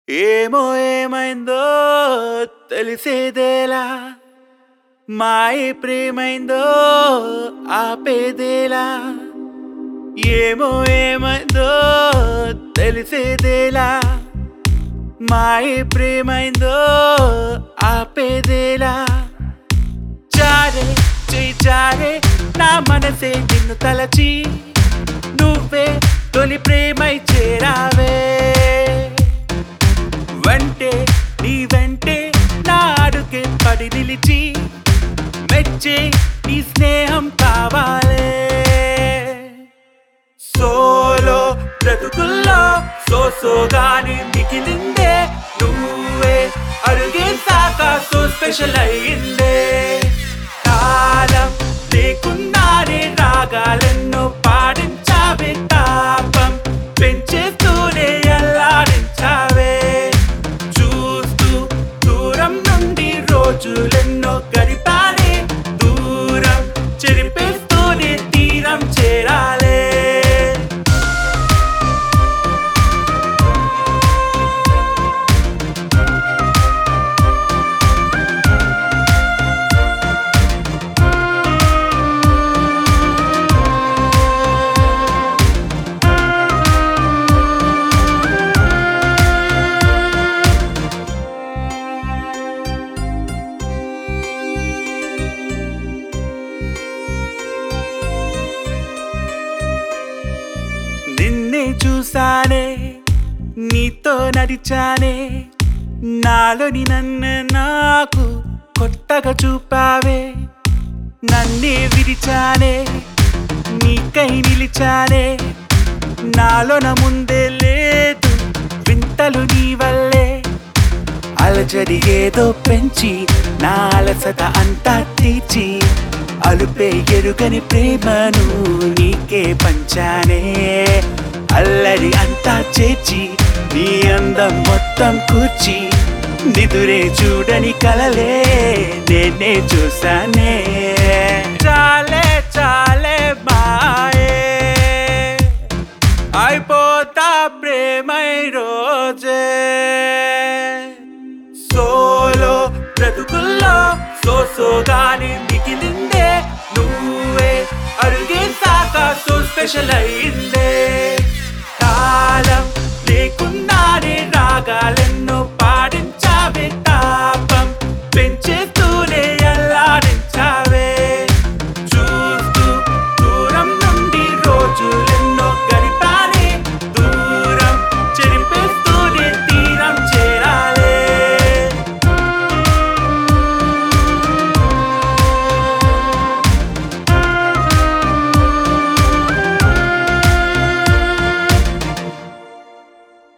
ఏమో ఏమైందో తెలిసేదేలా మాయ ప్రేమైందో ఆపేదేలా ఏమో ఏమైందో తెలిసేదేలా మాయ ప్రేమైందో ఆపేదేలా చారే చెయ్యి చారే నా మనసే నిన్ను తలచి నువ్వే తొలి ప్రేమై చేరావే వెంటే నీ వెంటే నా అడుగే పడి నిలిచి మెచ్చే నీ స్నేహం కావాలే సోలో బ్రతుకుల్లో సోసోగాని మిగిలిందే నువ్వే అడుగేసాక సో స్పెషల్ అయ్యిందే కాలం లేకున్నానే రాగాలెన్నో పాడించావే తాపం పెంచేస్తూనే అల్లాడించావే చూస్తూ దూరం నుండి రోజులెన్నో గడిపానే దూరం చెరిపేస్తూనే తీరం చేరాలే నిన్నే చూసానే నీతో నడిచానే నాలోని నన్ను నాకు కొత్తగా చూపావే నన్నే విరిచానే నీకై నిలిచానే నాలోన ముందే లేదు వింతలు నీ వల్లే అలజడి ఏదో పెంచి నా అలసట అంతా తీర్చి అలుపే ఎరుగని ప్రేమను నీకే పంచానే అల్లరి అంతా చేర్చి నీ అందం మొత్తం కూర్చి నిదురే చూడని కలలే నేనే చూసానే చాలే చాలే మాయే అయిపోతా ప్రేమై రోజే సోలో బ్రతుకుల్లో సోసోగాని మిగిలిందే నువ్వే అరుగేసాక సో స్పెషల్ అయిందే కాలం లేకుండా